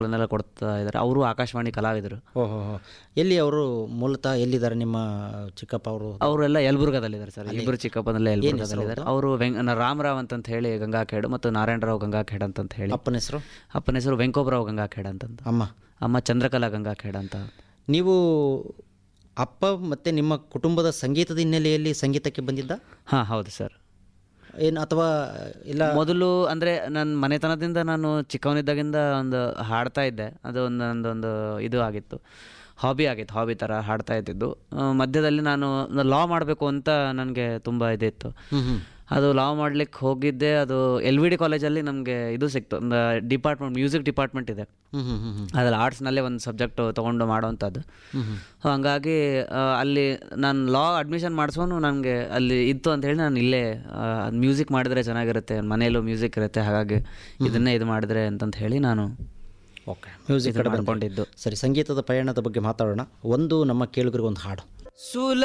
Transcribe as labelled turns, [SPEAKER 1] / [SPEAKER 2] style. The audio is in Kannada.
[SPEAKER 1] ಕಾರ್ಯಕ್ರಮಗಳನ್ನೆಲ್ಲ ಕೊಡ್ತಾ ಇದ್ದಾರೆ ಅವರು ಆಕಾಶವಾಣಿ ಕಲಾವಿದರು
[SPEAKER 2] ಓಹೋ ಹೋ. ಎಲ್ಲಿ ಅವರು ಮೂಲತಃ ಎಲ್ಲಿದ್ದಾರೆ ನಿಮ್ಮ ಚಿಕ್ಕಪ್ಪ ಅವರು
[SPEAKER 1] ಅವರೆಲ್ಲ ಯಲಬುರ್ಗದಲ್ಲಿದ್ದಾರೆ ಸರ್ ಇಬ್ಬರು ಚಿಕ್ಕಪ್ಪನಲ್ಲೇ ಯಲಬುರ್ಗದಲ್ಲಿದ್ದಾರೆ ಅವರು ವೆಂಕ್ ನ- ರಾಮರಾವ್ ಅಂತಂತ ಹೇಳಿ ಗಂಗಾಖೇಡ್ ಮತ್ತು ನಾರಾಯಣರಾವ್ ಗಂಗಾಖೇಡ್ ಅಂತಂತ ಹೇಳಿ
[SPEAKER 2] ಅಪ್ಪನ ಹೆಸರು
[SPEAKER 1] ಅಪ್ಪನ ಹೆಸರು ವೆಂಕೋಬರಾವ್ ಗಂಗಾಖೇಡ್ ಅಂತಂತ
[SPEAKER 2] ಅಮ್ಮ
[SPEAKER 1] ಅಮ್ಮ ಚಂದ್ರಕಲಾ ಗಂಗಾಖೇಡ್ ಅಂತ
[SPEAKER 2] ನೀವು ಅಪ್ಪ ಮತ್ತು ನಿಮ್ಮ ಕುಟುಂಬದ ಸಂಗೀತದ ಹಿನ್ನೆಲೆಯಲ್ಲಿ ಸಂಗೀತಕ್ಕೆ ಬಂದಿದ್ದ
[SPEAKER 1] ಹಾಂ ಹೌದು ಸರ್
[SPEAKER 2] ಏನು ಅಥವಾ ಇಲ್ಲ
[SPEAKER 1] ಮೊದಲು ಅಂದರೆ ನನ್ನ ಮನೆತನದಿಂದ ನಾನು ಚಿಕ್ಕವನಿದ್ದಾಗಿಂದ ಒಂದು ಹಾಡ್ತಾ ಇದ್ದೆ ಅದು ಒಂದು ನಂದೊಂದು ಇದು ಆಗಿತ್ತು ಹಾಬಿ ಆಗಿತ್ತು ಹಾಬಿ ಥರ ಹಾಡ್ತಾ ಇದ್ದಿದ್ದು ಆ, ಮಧ್ಯದಲ್ಲಿ ನಾನು ಲಾ ಮಾಡಬೇಕು ಅಂತ ನನಗೆ ತುಂಬ ಇದಿತ್ತು
[SPEAKER 2] ಹ್ಮ್ ಹ್ಮ್.
[SPEAKER 1] ಅದು ಲಾ ಮಾಡ್ಲಿಕ್ಕೆ ಹೋಗಿದ್ದೆ ಅದು ಎಲ್ ವಿ ಡಿ ಕಾಲೇಜಲ್ಲಿ ನಮಗೆ ಇದು ಸಿಕ್ತು ಒಂದು ಡಿಪಾರ್ಟ್ಮೆಂಟ್ ಮ್ಯೂಸಿಕ್ ಡಿಪಾರ್ಟ್ಮೆಂಟ್ ಇದೆ
[SPEAKER 2] ಹ್ಮ್ ಹ್ಮ್ ಹ್ಮ್ ಹ್ಮ್.
[SPEAKER 1] ಅದ್ರಲ್ಲಿ ಆರ್ಟ್ಸ್ನಲ್ಲೇ ಒಂದು ಸಬ್ಜೆಕ್ಟ್ ತೊಗೊಂಡು ಮಾಡೋವಂಥದ್ದು ಹಂಗಾಗಿ ಆ, ಅಲ್ಲಿ ನಾನು ಲಾ ಅಡ್ಮಿಷನ್ ಮಾಡಿಸೋನು ನನಗೆ ಅಲ್ಲಿ ಇತ್ತು ಅಂತ ಹೇಳಿ ನಾನು ಇಲ್ಲೇ ಮ್ಯೂಸಿಕ್ ಮಾಡಿದ್ರೆ ಚೆನ್ನಾಗಿರುತ್ತೆ ಮನೆಯಲ್ಲೂ ಮ್ಯೂಸಿಕ್ ಇರುತ್ತೆ ಹಾಗಾಗಿ ಇದನ್ನೇ ಇದು ಮಾಡಿದ್ರೆ ಅಂತಂತ ಹೇಳಿ ನಾನು
[SPEAKER 2] ಓಕೆ ಮ್ಯೂಸಿಕ್
[SPEAKER 1] ಇದು ಮಾಡ್ಕೊಂಡಿದ್ದು
[SPEAKER 2] ಸರಿ ಸಂಗೀತದ ಪಯಣದ ಬಗ್ಗೆ ಮಾತಾಡೋಣ ಒಂದು ನಮ್ಮ ಕೇಳುಗರಿಗೆ ಒಂದು ಹಾಡು
[SPEAKER 1] ಸುಲ